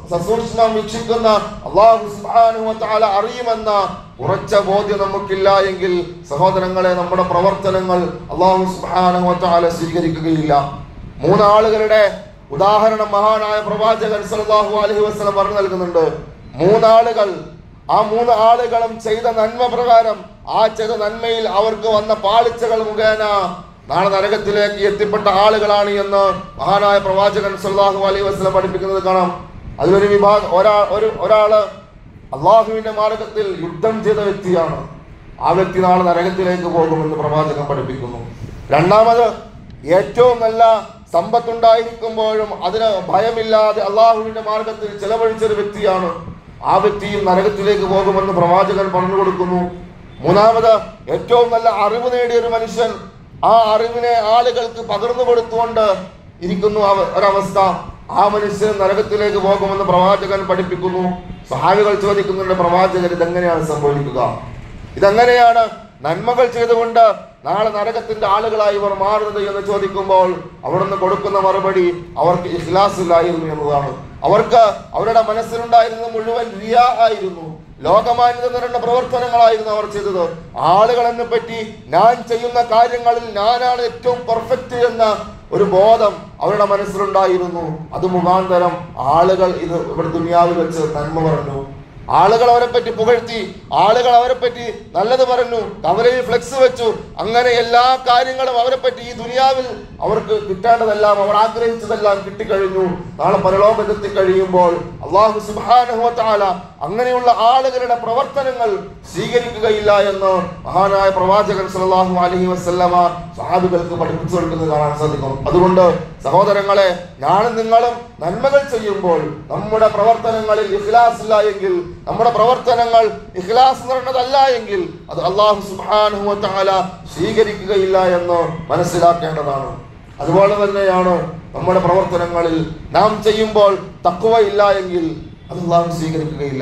സസൂക്ഷ്മം വീക്ഷിക്കുന്ന അള്ളാഹു സുബ്ഹാനഹു വ തആല അറിയുമെന്ന ഉറച്ച ബോധ്യം നമുക്കില്ല എങ്കിൽ സഹോദരങ്ങളെ നമ്മുടെ പ്രവർത്തനങ്ങൾ അള്ളാഹു സുബ്ഹാനഹു വ തആല സ്വീകരിക്കുകയില്ല മൂന്നാളുകളുടെ ഉദാഹരണം മഹാനായ പ്രവാചകൻ സല്ലല്ലാഹു അലൈഹി വസല്ലം പറഞ്ഞു നൽകുന്നുണ്ട് മൂന്നാളുകൾ ആ മൂന്ന് ആളുകളും ചെയ്ത നന്മ പ്രകാരം ആ ചെയ്ത നന്മയിൽ അവർക്ക് വന്ന പാളിച്ചകൾ മുഖേന നാളെ നരകത്തിലേക്ക് എത്തിപ്പെട്ട ആളുകളാണ് എന്ന് മഹാനായ പ്രവാചകൻ സല്ലല്ലാഹു അലൈഹി വസല്ലം പഠിപ്പിക്കുന്നത് കാണാം അതിലൊരു വിഭാഗം ഒരാ ഒരു ഒരാള് അള്ളാഹുവിന്റെ മാർഗത്തിൽ യുദ്ധം ചെയ്ത വ്യക്തിയാണ് ആ വ്യക്തി നാളെ നരകത്തിലേക്ക് പോകുമെന്ന് പ്രവാചകൻ പഠിപ്പിക്കുന്നു രണ്ടാമത് ഏറ്റവും നല്ല സമ്പത്തുണ്ടായിരിക്കുമ്പോഴും അതിന് ഭയമില്ലാതെ അള്ളാഹുവിന്റെ മാർഗത്തിൽ ചെലവഴിച്ചൊരു വ്യക്തിയാണ് ആ വ്യക്തിയും നരകത്തിലേക്ക് പോകുമെന്ന് പ്രവാചകൻ പറഞ്ഞു കൊടുക്കുന്നു മൂന്നാമത് ഏറ്റവും നല്ല അറിവ് നേടിയ ഒരു മനുഷ്യൻ ആ അറിവിനെ ആളുകൾക്ക് പകർന്നു കൊടുത്തുകൊണ്ട് ഇരിക്കുന്നു അവ- ഒരവസ്ഥ ആ മനുഷ്യൻ നരകത്തിലേക്ക് പോകുമെന്ന് പ്രവാചകൻ പഠിപ്പിക്കുന്നു സഹായികൾ ചോദിക്കുന്നുണ്ട് പ്രവാചകൻ ഇതെങ്ങനെയാണ് സംഭവിക്കുക ഇതെങ്ങനെയാണ് നന്മകൾ ചെയ്തുകൊണ്ട് നാളെ നരകത്തിന്റെ ആളുകളായി ഇവർ മാറുന്നത് എന്ന് ചോദിക്കുമ്പോൾ അവിടുന്ന് കൊടുക്കുന്ന മറുപടി അവർക്ക് ഇഖ്ലാസ് ഇല്ലായിരുന്നു എന്നതാണ് അവർക്ക് അവരുടെ മനസ്സിലുണ്ടായിരുന്നത് മുഴുവൻ റിയ ആയിരുന്നു ലോകമാന്യത നിറഞ്ഞ പ്രവർത്തനങ്ങളായിരുന്നു അവർ ചെയ്തത് ആളുകളെന്നെ പറ്റി ഞാൻ ചെയ്യുന്ന കാര്യങ്ങളിൽ ഞാനാണ് ഏറ്റവും പെർഫെക്റ്റ് എന്ന ഒരു ബോധം അവരുടെ മനസ്സിലുണ്ടായിരുന്നു അത് മുഖാന്തരം ആളുകൾ ഇത് ഇവിടെ ദുനിയാവിൽ വെച്ച് നന്മ പറഞ്ഞു ആളുകൾ അവരെ പറ്റി പുകഴ്ത്തി ആളുകൾ അവരെ പറ്റി നല്ലത് പറഞ്ഞു കവലയിൽ ഫ്ലെക്സ് വെച്ചു അങ്ങനെ എല്ലാ കാര്യങ്ങളും അവരെ പറ്റി ഈ ദുനിയാവിൽ അവർക്ക് കിട്ടേണ്ടതെല്ലാം അവർ ആഗ്രഹിച്ചതെല്ലാം കിട്ടിക്കഴിഞ്ഞു നാളെ പരലോകത്തെത്തി കഴിയുമ്പോൾ അള്ളാഹു സുബാനുഹത്താല അങ്ങനെയുള്ള ആളുകളുടെ പ്രവർത്തനങ്ങൾ സ്വീകരിക്കുകയില്ല എന്ന് മഹാനായ പ്രവാചകൻ സല്ലല്ലാഹു അലൈഹി വസല്ലമ സഹാബികൾക്ക് പഠിപ്പിച്ചു കൊടുക്കുന്നത് കാണാൻ സാധിക്കും അതുകൊണ്ട് സഹോദരങ്ങളെ ഞാനും നിങ്ങളും നന്മകൾ ചെയ്യുമ്പോൾ നമ്മുടെ പ്രവർത്തനങ്ങളിൽ ഇഖ്ലാസ് ഇല്ല എങ്കിൽ നമ്മുടെ പ്രവർത്തനങ്ങൾ ഇഖ്ലാസ് നിറഞ്ഞതല്ല എങ്കിൽ അത് അള്ളാഹു സുബ്ഹാനഹു വ തആല സ്വീകരിക്കുകയില്ല എന്ന് മനസ്സിലാക്കേണ്ടതാണ് അതുപോലെ തന്നെയാണ് നമ്മുടെ പ്രവർത്തനങ്ങളിൽ നാം ചെയ്യുമ്പോൾ തക്കുവ ഇല്ല എങ്കിൽ അത് അള്ളാഹു സ്വീകരിക്കുകയില്ല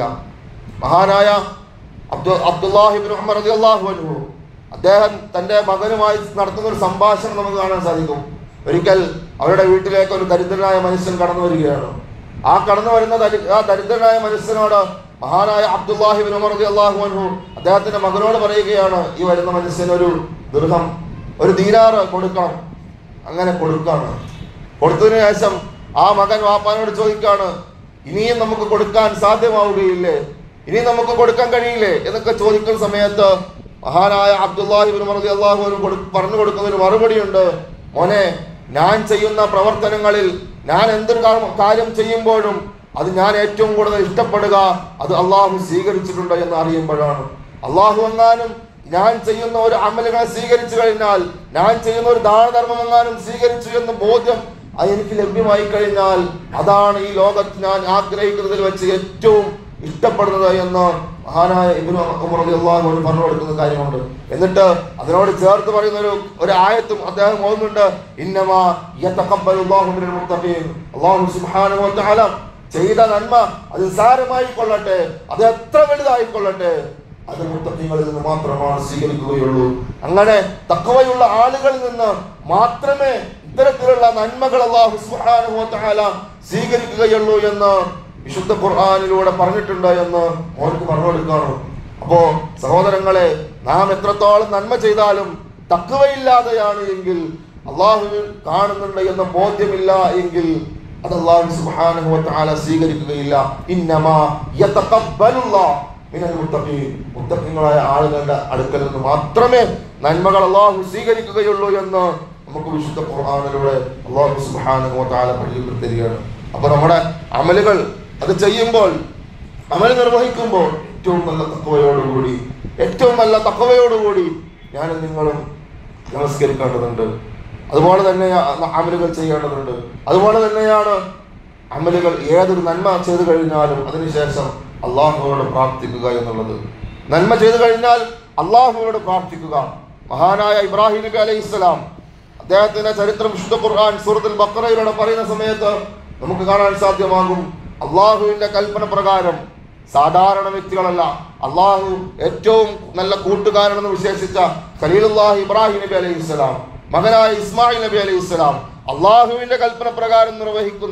മഹാനായ അബ്ദു അബ്ദുല്ലാഹിബിൻ ഉമർ റളിയല്ലാഹു അൻഹു അദ്ദേഹം തന്റെ മകനുമായി നടത്തുന്ന ഒരു സംഭാഷണം നമുക്ക് കാണാൻ സാധിക്കും ഒരിക്കൽ അവരുടെ വീട്ടിലേക്ക് ഒരു ദരിദ്രനായ മനുഷ്യൻ കടന്നു വരികയാണ് ആ കടന്നു വരുന്ന ദരി- ആ ദരിദ്രനായ മനുഷ്യനോട് മഹാനായ അബ്ദുല്ലാഹിബിൻ ഉമർ റളിയല്ലാഹു അൻഹു അദ്ദേഹത്തിന്റെ മകനോട് പറയുകയാണ് ഈ വരുന്ന മനുഷ്യന് ഒരു ദൃഹം ഒരു ദീനാറ് കൊടുക്കണം അങ്ങനെ കൊടുക്കാണ് കൊടുത്തതിന് ശേഷം ആ മകൻ വാപ്പാനോട് ചോദിക്കാണ് ഇനിയും നമുക്ക് കൊടുക്കാൻ സാധ്യമാവുകയില്ലേ ഇനി നമുക്ക് കൊടുക്കാൻ കഴിയില്ലേ എന്നൊക്കെ ചോദിക്കുന്ന സമയത്ത് മഹാനായ അബ്ദുല്ലാഹിബിൻ മറദി അള്ളാഹു പറഞ്ഞു കൊടുക്കുന്ന ഒരു മറുപടിയുണ്ട് മോനെ ഞാൻ ചെയ്യുന്ന പ്രവർത്തനങ്ങളിൽ ഞാൻ എന്തൊരു കാ- കാര്യം ചെയ്യുമ്പോഴും അത് ഞാൻ ഏറ്റവും കൂടുതൽ ഇഷ്ടപ്പെടുക അത് അള്ളാഹു സ്വീകരിച്ചിട്ടുണ്ട് എന്ന് അറിയുമ്പോഴാണ് അള്ളാഹു എങ്ങാനും ഞാൻ ചെയ്യുന്ന ഒരു അമലുകളെ സ്വീകരിച്ചു കഴിഞ്ഞാൽ ഞാൻ ചെയ്യുന്ന ഒരു ദാനധർമ്മം എങ്ങാനും സ്വീകരിച്ചു എന്ന് ബോധ്യം അത് എനിക്ക് ലഭ്യമായി കഴിഞ്ഞാൽ അതാണ് ഈ ലോകത്ത് ഞാൻ ആഗ്രഹിക്കുന്നതിൽ വെച്ച് ഏറ്റവും ഇഷ്ടപ്പെടുന്നത് എന്ന് മഹാനായ ഇബ്നു ഉമർ റളിയല്ലാഹു അൻഹു പറഞ്ഞു കൊടുക്കുന്ന കാര്യമുണ്ട് എന്നിട്ട് അതിനോട് ചേർത്ത് പറയുന്ന ഒരു ഒരു ആയത്തും അദ്ദേഹം ഓതുന്നുണ്ട് ഇന്നമാ യതഖബ്ബലുല്ലാഹു മിനൽ മുത്തഖീൻ അല്ലാഹു സുബ്ഹാനഹു വ തആല ചെയ്ത നന്മ അത് സാരമായി കൊള്ളട്ടെ അത് എത്ര വലുതായി കൊള്ളട്ടെ അത് മുത്തഖീങ്ങളിൽ നിന്ന് മാത്രമാണ് സ്വീകരിക്കുകയുള്ളൂ അങ്ങനെ തക്കവയുള്ള ആളുകളിൽ നിന്ന് മാത്രമേ ഇത്തരത്തിലുള്ള നന്മകൾ അല്ലാഹു സുബ്ഹാനഹു വ തആല സ്വീകരിക്കുകയുള്ളൂ എന്ന് വിശുദ്ധ ഖുർആാനിലൂടെ പറഞ്ഞിട്ടുണ്ട് എന്ന് മോർക്ക് പറഞ്ഞു കൊടുക്കുകയാണ് അപ്പോ സഹോദരങ്ങളെ നാം എത്രത്തോളം നന്മ ചെയ്താലും തക്കവയില്ലാതെയാണ് എങ്കിൽ അള്ളാഹു കാണുന്നുണ്ട് എന്ന ബോധ്യമില്ല എങ്കിൽ അത് അള്ളാഹു സുബ്ഹാനഹു വ തആല സ്വീകരിക്കുകയില്ല ഇന്നമാ യതഖബ്ബലുല്ലാഹ് മിനൽ മുത്തഖീൻ മുത്തഖീങ്ങളായ ആളുകളുടെ അടുക്കൽ നിന്ന് മാത്രമേ നന്മകൾ അള്ളാഹു സ്വീകരിക്കുകയുള്ളൂ എന്ന് നമുക്ക് വിശുദ്ധ ഖുർആാനിലൂടെ അള്ളാഹു സുബ്ഹാനഹു വ തആല പഠിപ്പിച്ചു തരികയാണ് അപ്പൊ നമ്മുടെ അമലുകൾ അത് ചെയ്യുമ്പോൾ അമൽ നിർവഹിക്കുമ്പോൾ ഏറ്റവും നല്ല തക്കവയോടുകൂടി ഏറ്റവും നല്ല തക്കവയോടുകൂടി ഞാനും നിങ്ങളും നമസ്കരിക്കേണ്ടതുണ്ട് അതുപോലെ തന്നെ അമലുകൾ ചെയ്യേണ്ടതുണ്ട് അതുപോലെ തന്നെയാണ് അമലുകൾ ഏതൊരു നന്മ ചെയ്തു കഴിഞ്ഞാലും അതിനുശേഷം അള്ളാഹുവോട് പ്രാർത്ഥിക്കുക എന്നുള്ളത് നന്മ ചെയ്തു കഴിഞ്ഞാൽ അള്ളാഹുവോട് പ്രാർത്ഥിക്കുക മഹാനായ ഇബ്രാഹിം നബി അലൈഹി ഇസ്ലാം അദ്ദേഹത്തിന്റെ ചരിത്രം വിശുദ്ധ ഖുർആൻ സൂറത്തുൽ ബക്കറയിലൂടെ പറയുന്ന സമയത്ത് നമുക്ക് കാണാൻ സാധ്യമാകും അള്ളാഹുവിന്റെ കൽപ്പന പ്രകാരം സാധാരണ വ്യക്തികളല്ല അള്ളാഹു ഏറ്റവും നല്ല കൂട്ടുകാരനെന്ന് വിശേഷിച്ച ഖലീലുല്ലാഹി ഇബ്രാഹിം നബി അലൈഹി ഇസ്ലാം മകനായ ഇസ്മായിൽ നബി അലൈഹി ഇസ്ലാം അള്ളാഹുവിന്റെ കൽപ്പന പ്രകാരം നിർവഹിക്കുന്ന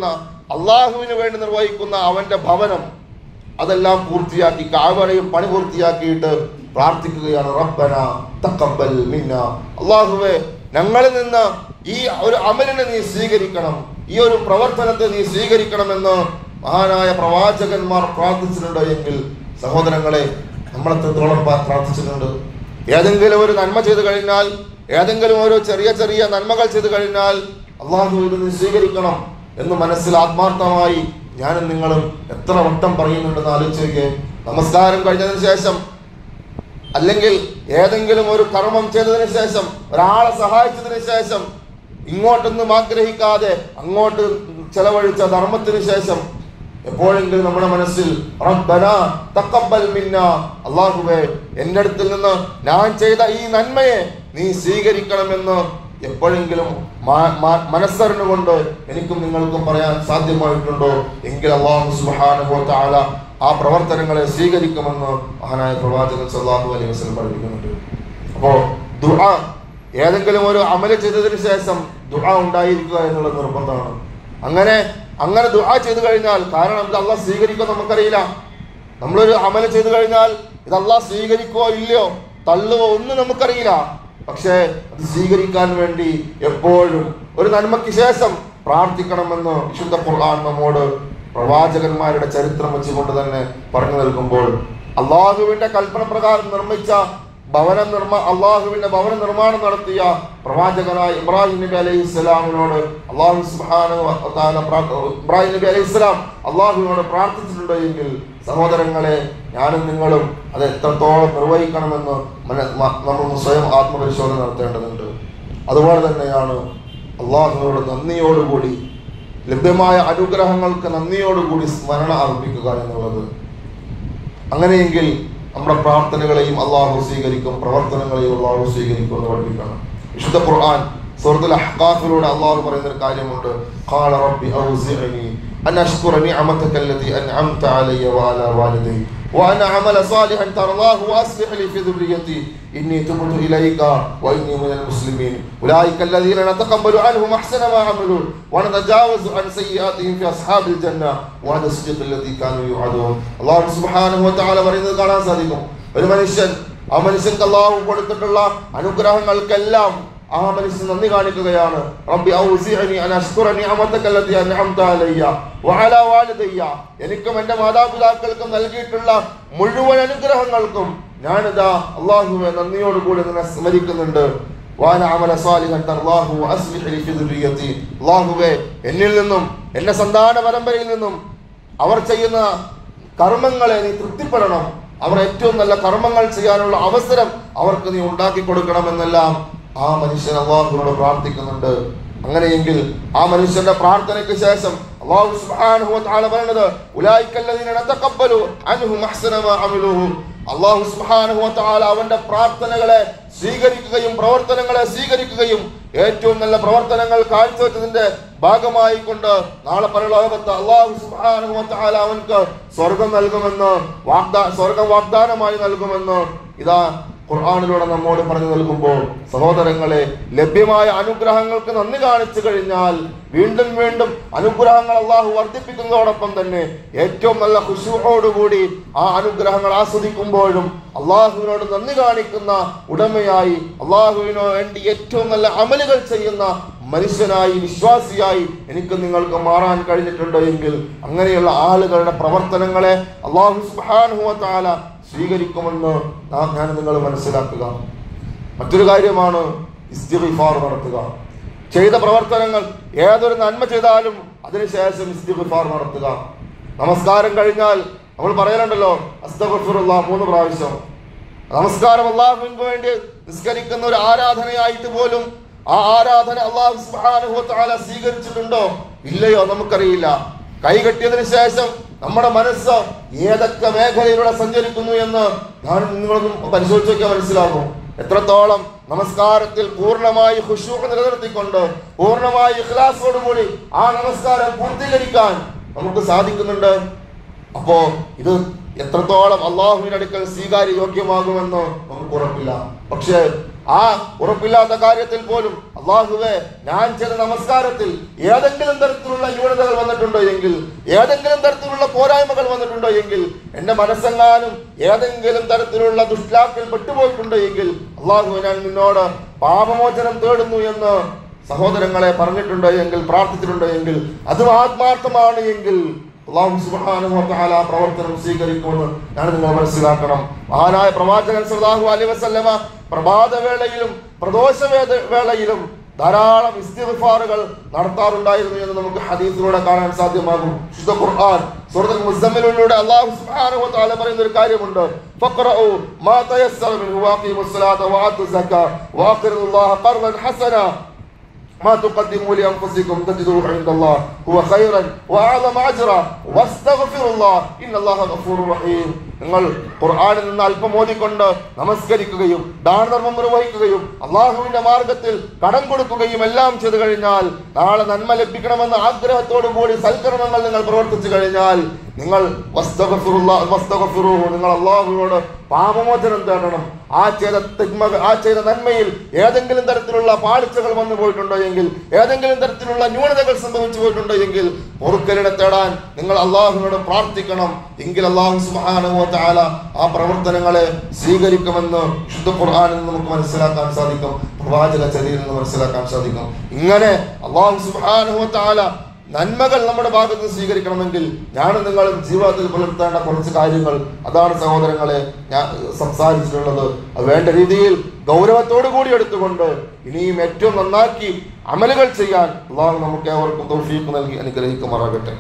അള്ളാഹുവിന് വേണ്ടി നിർവഹിക്കുന്ന അവന്റെ ഭവനം അതെല്ലാം പൂർത്തിയാക്കി കാവറയും പണി പൂർത്തിയാക്കിയിട്ട് പ്രാർത്ഥിക്കുകയാണ് റബ്ബന തഖബ്ബൽ മിന്ന അള്ളാഹുവെ ഞങ്ങളിൽ നിന്ന് ഈ ഒരു അമലിനെ നീ സ്വീകരിക്കണം ഈ ഒരു പ്രവർത്തനത്തെ നീ സ്വീകരിക്കണമെന്ന് മഹാനായ പ്രവാചകന്മാർ പ്രാർത്ഥിച്ചിട്ടുണ്ട് എങ്കിൽ സഹോദരങ്ങളെ നമ്മൾ എത്രത്തോളം പ്രാ- പ്രാർത്ഥിച്ചിട്ടുണ്ട് ഏതെങ്കിലും ഒരു നന്മ ചെയ്തു കഴിഞ്ഞാൽ ഏതെങ്കിലും ഒരു ചെറിയ ചെറിയ നന്മകൾ ചെയ്തു കഴിഞ്ഞാൽ അള്ളാഹു ഇത് നീ സ്വീകരിക്കണം എന്ന് മനസ്സിൽ ആത്മാർത്ഥമായി ഞാനും നിങ്ങളും എത്ര വട്ടം പറയുന്നുണ്ടെന്ന് ആലോചിക്കുക നമസ്കാരം കഴിഞ്ഞതിന് ശേഷം അല്ലെങ്കിൽ ഏതെങ്കിലും ഒരു കർമ്മം ചെയ്തതിന് ശേഷം ഒരാളെ സഹായിച്ചതിന് ശേഷം ഇങ്ങോട്ടൊന്നും ആഗ്രഹിക്കാതെ അങ്ങോട്ട് ചെലവഴിച്ച ധർമ്മത്തിന് ശേഷം എപ്പോഴെങ്കിലും നമ്മുടെ മനസ്സിൽ റബ്ബന തഖബ്ബൽ മിന്ന അള്ളാഹുവേ എൻ്റെ അടുത്തിൽ നിന്ന് ഞാൻ ചെയ്ത ഈ നന്മയെ നീ സ്വീകരിക്കണമെന്ന് എപ്പോഴെങ്കിലും മാ- മാ- മനസ്സറിഞ്ഞുകൊണ്ട് എനിക്കും നിങ്ങൾക്കും പറയാൻ സാധ്യമായിട്ടുണ്ടോ എങ്കിൽ അള്ളാഹു സുബ്ഹാനഹു വ തആല ആ പ്രവർത്തനങ്ങളെ സ്വീകരിക്കുമെന്ന് മഹാനായ പ്രവാചകൻ സല്ലല്ലാഹു അലൈഹി വസല്ലം പഠിപ്പിക്കുന്നുണ്ട് അപ്പോ ദുആ ഏതെങ്കിലും ഒരു അമല് ചെയ്തതിന് ശേഷം ദുആ ഉണ്ടായിരിക്കുക എന്നുള്ളത് നിർബന്ധമാണ് അങ്ങനെ അങ്ങനെ ദുആ ചെയ്തു കഴിഞ്ഞാൽ കാരണം ഇത് അള്ളാഹ് സ്വീകരിക്കുമോ നമുക്കറിയില്ല നമ്മളൊരു അമല് ചെയ്തു കഴിഞ്ഞാൽ ഇത് അള്ളാഹ് സ്വീകരിക്കുവോ ഇല്ലയോ തള്ളുവോ ഒന്നും നമുക്കറിയില്ല പക്ഷേ അത് സ്വീകരിക്കാൻ വേണ്ടി എപ്പോഴും ഒരു നന്മയ്ക്ക് ശേഷം പ്രാർത്ഥിക്കണമെന്ന് വിശുദ്ധ ഖുർആൻ നമ്മോട് പ്രവാചകന്മാരുടെ ചരിത്രം വെച്ചുകൊണ്ട് തന്നെ പറഞ്ഞു നൽകുമ്പോൾ അള്ളാഹുവിന്റെ കൽപ്പന പ്രകാരം നിർമ്മിച്ച ഭവനം നിർമ്മ അള്ളാഹുവിന്റെ ഭവന നിർമ്മാണം നടത്തിയ പ്രവാചകനായ ഇബ്രാഹിം നബി അലൈഹി ഇസ്ലാമിനോട് അള്ളാഹു സുബ്ഹാനഹു വ തആല പ്രാ- ഇബ്രാഹിം നബി അലൈഹി ഇസ്ലാം അള്ളാഹുവിനോട് പ്രാർത്ഥിച്ചിട്ടുണ്ട് എങ്കിൽ സഹോദരങ്ങളെ ഞാനും നിങ്ങളും അത് എത്രത്തോളം നിർവഹിക്കണമെന്ന് മന- മ- നമ്മൾ സ്വയം ആത്മപരിശോധന നടത്തേണ്ടതുണ്ട് അതുപോലെ തന്നെയാണ് അള്ളാഹുവിനോട് നന്ദിയോടുകൂടി ലഭ്യമായ അനുഗ്രഹങ്ങൾക്ക് നന്ദിയോടുകൂടി സ്മരണ അർപ്പിക്കുക എന്നുള്ളത് അങ്ങനെയെങ്കിൽ നമ്മുടെ പ്രാർത്ഥനകളെയും അള്ളാഹു സ്വീകരിക്കും പ്രവർത്തനങ്ങളെയും അള്ളാഹു സ്വീകരിക്കും എന്ന് പഠിപ്പിക്കണം വിശുദ്ധ ഖുർആൻ സൂറത്തുൽ അഹ്ഖാഫിലൂടെ അള്ളാഹു പറയുന്ന ഒരു കാര്യമുണ്ട് ഖാല റബ്ബി ഔസിഅനി അൻ അഷ്കുറ നിഅമതക അല്ലതി അൻഅംത അലയ്യ വഅലാ വാലിദി وأن أعمل صالحا ترضاه وأصلح لي في ذريتي إني تبت إليك وإني من المسلمين أولئك الذين نتقبل عنهم أحسن ما عملوا ونتجاوز عن سيئاتهم في أصحاب الجنة وهذا الصديق الذي كانوا يوعدون الله سبحانه وتعالى പറയുന്നത് കാണാൻ സാധിക്കും ഒരു മനുഷ്യൻ ആ മനുഷ്യർക്ക് അള്ളാഹു കൊടുത്തിട്ടുള്ള അനുഗ്രഹങ്ങൾക്കെല്ലാം ആ മനുഷ്യൻ നന്ദി കാണിക്കുകയാണ് റബ്ബി ഔസിഅനി അൻ അഷ്കുറ നിഅമതക അല്ലതി അൻഅംത അലയ്യ വഅലാ വാലിദയ്യ എനിക്കും എൻ്റെ മാതാപിതാക്കൾക്കും നൽകിയിട്ടുള്ള മുഴുവൻ അനുഗ്രഹങ്ങൾക്കും ഞാനിതാ അള്ളാഹുവെ നന്ദിയോടുകൂടി നിന്നെ സ്മരിക്കുന്നുണ്ട് വാന അമല സാലിഹൻ തർലാഹു അസ്ലിഹ് ലി ഫി ദുർരിയതി അല്ലാഹുവേ എന്നിൽ നിന്നും എൻ്റെ സന്താന പരമ്പരയിൽ നിന്നും അവർ ചെയ്യുന്ന കർമ്മങ്ങളെ നീ തൃപ്തിപ്പെടണം അവർ ഏറ്റവും നല്ല കർമ്മങ്ങൾ ചെയ്യാനുള്ള അവസരം അവർക്ക് നീ ഉണ്ടാക്കി കൊടുക്കണമെന്നെല്ലാം ആ മനുഷ്യൻ അള്ളാഹുവിനോട് പ്രാർത്ഥിക്കുന്നുണ്ട് അങ്ങനെയെങ്കിൽ ആ മനുഷ്യന്റെ പ്രാർത്ഥനയ്ക്ക് ശേഷം അള്ളാഹു സുബ്ഹാനഹു വ തആല പറയുന്നത് ഉലൈക്കല്ലദീന നതഖബ്ബലു അൻഹും അഹ്സന മാ അമിലുഹു അള്ളാഹു സുബ്ഹാനഹു വ തആല അവന്റെ പ്രാർത്ഥനകളെ സ്വീകരിക്കുകയും പ്രവർത്തനങ്ങളെ സ്വീകരിക്കുകയും ഏറ്റവും നല്ല പ്രവർത്തനങ്ങൾ കാഴ്ചവെച്ചതിന്റെ ഭാഗമായി കൊണ്ട് നാളെ പരലോകത്ത് അള്ളാഹു സുബ്ഹാനഹു വ തആല അവൻക്ക് സ്വർഗം നൽകുമെന്ന് വാഗ്ദാ സ്വർഗം വാഗ്ദാനമായി നൽകുമെന്ന് ഇതാ ഖുർആാനിലൂടെ നമ്മോട് പറഞ്ഞു നൽകുമ്പോൾ സഹോദരങ്ങളെ ലഭ്യമായ അനുഗ്രഹങ്ങൾക്ക് നന്ദി കാണിച്ചു കഴിഞ്ഞാൽ വീണ്ടും വീണ്ടും അനുഗ്രഹങ്ങൾ അള്ളാഹു വർദ്ധിപ്പിക്കുന്നതോടൊപ്പം തന്നെ ഏറ്റവും നല്ല ഖുശൂഹോടുകൂടി ആ അനുഗ്രഹങ്ങൾ ആസ്വദിക്കുമ്പോഴും അള്ളാഹുവിനോട് നന്ദി കാണിക്കുന്ന ഉടമയായി അള്ളാഹുവിനു വേണ്ടി ഏറ്റവും നല്ല അമലുകൾ ചെയ്യുന്ന മനുഷ്യനായി വിശ്വാസിയായി എനിക്ക് നിങ്ങൾക്ക് മാറാൻ കഴിഞ്ഞിട്ടുണ്ട് എങ്കിൽ അങ്ങനെയുള്ള ആളുകളുടെ പ്രവർത്തനങ്ങളെ അള്ളാഹു സുബ്ഹാനഹു വ തആല സ്വീകരിക്കുമെന്ന് നാം ഞാൻ നിങ്ങൾ മനസ്സിലാക്കുക മറ്റൊരു കാര്യമാണ് ഇസ്തിഗ്ഫാർ നടത്തുക ചെയ്ത പ്രവർത്തനങ്ങൾ ഏതൊരു നന്മ ചെയ്താലും അതിനുശേഷം ഇസ്തിഗ്ഫാർ നടത്തുക നമസ്കാരം കഴിഞ്ഞാൽ നമ്മൾ പറയലുണ്ടല്ലോ അസ്തഗ്ഫിറുല്ലാ മൂന്ന് പ്രാവശ്യം നമസ്കാരം അള്ളാഹുവിന് വേണ്ടി നിസ്കരിക്കുന്ന ഒരു ആരാധനയായിട്ട് പോലും ആ ആരാധന അള്ളാഹു സുബ്ഹാനഹു വ തആല സ്വീകരിച്ചിട്ടുണ്ടോ ഇല്ലയോ നമുക്കറിയില്ല കൈകെട്ടിയതിനു ശേഷം നമ്മുടെ മനസ്സ് ഏതൊക്കെ മേഖലയിലൂടെ സഞ്ചരിക്കുന്നു എന്ന് ഞാൻ നിങ്ങളൊന്നും പരിശോധിച്ച് നോക്കിയാൽ മനസ്സിലാകും എത്രത്തോളം നമസ്കാരത്തിൽ പൂർണ്ണമായി ഖുശൂ നിലനിർത്തിക്കൊണ്ട് പൂർണ്ണമായി ഇഖ്ലാസോടുകൂടി ആ നമസ്കാരം പൂർത്തീകരിക്കാൻ നമുക്ക് സാധിക്കുന്നുണ്ട് അപ്പോ ഇത് എത്രത്തോളം അള്ളാഹുവിന്റെ അടുക്കൽ സ്വീകാര്യ യോഗ്യമാകുമെന്ന് നമുക്ക് ഉറപ്പില്ല പക്ഷേ ആ ഉറപ്പില്ലാത്ത കാര്യത്തിൽ പോലും അള്ളാഹുവെ ഞാൻ ചില നമസ്കാരത്തിൽ ഏതെങ്കിലും തരത്തിലുള്ള ന്യൂനതകൾ വന്നിട്ടുണ്ടോ എങ്കിൽ ഏതെങ്കിലും തരത്തിലുള്ള പോരായ്മകൾ വന്നിട്ടുണ്ടോ എങ്കിൽ എന്റെ മനസ്സെങ്ങാനും ഏതെങ്കിലും തരത്തിലുള്ള ദുഷ്ടാക്കിൽ പെട്ടുപോയിട്ടുണ്ടോ എങ്കിൽ അള്ളാഹു ഞാൻ നിന്നോട് പാപമോചനം തേടുന്നു എന്ന് സഹോദരങ്ങളെ പറഞ്ഞിട്ടുണ്ടോ എങ്കിൽ പ്രാർത്ഥിച്ചിട്ടുണ്ടോ എങ്കിൽ അതും ആത്മാർത്ഥമാണ് എങ്കിൽ അള്ളാഹു സുബ്ഹാനഹു വ തആല ആ പ്രവർത്തനം സ്വീകരിക്കുമെന്ന് ഞാൻ നിങ്ങൾ മനസ്സിലാക്കണം മഹാനായ പ്രവാചകൻ സല്ലല്ലാഹു അലൈഹി വസല്ലമ പ്രഭാത വേളയിലും പ്രദോഷ വേദ വേളയിലും ധാരാളം ഇസ്തിഗ്ഫാറുകൾ നടത്താറുണ്ടായിരുന്നു എന്ന് നമുക്ക് ഹദീസിലൂടെ കാണാൻ സാധ്യമാകും ശുദ്ധ ഖുർആൻ സൂറത്തുൽ മുസമ്മിലിലൂടെ അല്ലാഹു സുബ്ഹാനഹു വ തആല പറയുന്ന ഒരു കാര്യമുണ്ട് ഫഖറഉ മാ തയസ്സറ മിൻഹു വഅഖീമുസ് സ്വലാത്ത വഅതു സക്കാ വഅഖിറുല്ലാഹ ഖർദൻ ഹസന ما تقدموا لأنفسكم تجدوه عند الله هو خيرا وأعظم أجرا واستغفروا الله إن الله غفور رحيم നിങ്ങൾ ഖുർആനിൽ നിന്ന് അല്പം ഓതിക്കൊണ്ട് നമസ്കരിക്കുകയും ദാനധർമ്മം നിർവഹിക്കുകയും അള്ളാഹുവിന്റെ മാർഗത്തിൽ കടം കൊടുക്കുകയും എല്ലാം ചെയ്തു കഴിഞ്ഞാൽ നാളെ നന്മ ലഭിക്കണമെന്ന ആഗ്രഹത്തോടു കൂടി സൽക്കർമ്മങ്ങൾ നിങ്ങൾ പ്രവർത്തിച്ചു കഴിഞ്ഞാൽ നിങ്ങൾ വസ്തഗഫിറുല്ലാ- വസ്തഗഫിറുഹു, നിങ്ങൾ അള്ളാഹുവിനോട് പാപമോചനം തേടണം ആ ചെയ്ത തിന്മ ആ ചെയ്ത നന്മയിൽ ഏതെങ്കിലും തരത്തിലുള്ള പാളിച്ചകൾ വന്നു പോയിട്ടുണ്ടോ എങ്കിൽ ഏതെങ്കിലും തരത്തിലുള്ള ന്യൂനതകൾ സംഭവിച്ചു പോയിട്ടുണ്ടോ എങ്കിൽ പൊറുക്കലിനെ തേടാൻ നിങ്ങൾ അള്ളാഹുവിനോട് പ്രാർത്ഥിക്കണം എങ്കിൽ അള്ളാഹു സുബ്ഹാനഹു വ തആല ആ പ്രവർത്തനങ്ങളെ സ്വീകരിക്കുമെന്ന് ശുദ്ധ ഖുർആനിൽ നിന്ന് നമുക്ക് മനസ്സിലാക്കാൻ സാധിക്കും പ്രവാചക ചരിയിൽ നിന്ന് മനസ്സിലാക്കാൻ സാധിക്കും ഇങ്ങനെ അള്ളാഹു സുബ്ഹാനഹു വ തആല നന്മകൾ നമ്മുടെ ഭാഗത്ത് നിന്ന് സ്വീകരിക്കണമെങ്കിൽ ഞാനും നിങ്ങളും ജീവിതത്തിൽ പുലർത്തേണ്ട കുറച്ച് കാര്യങ്ങൾ അതാണ് സഹോദരങ്ങളെ ഞാൻ സംസാരിച്ചിട്ടുള്ളത് അത് വേണ്ട രീതിയിൽ ഗൗരവത്തോടു കൂടി എടുത്തുകൊണ്ട് ഇനിയും ഏറ്റവും നന്നാക്കി അമലുകൾ ചെയ്യാൻ അള്ളാഹു നമുക്ക് ഏവർക്കും തൗഫീഖ് നൽകി അനുഗ്രഹിക്കുമാറാകട്ടെ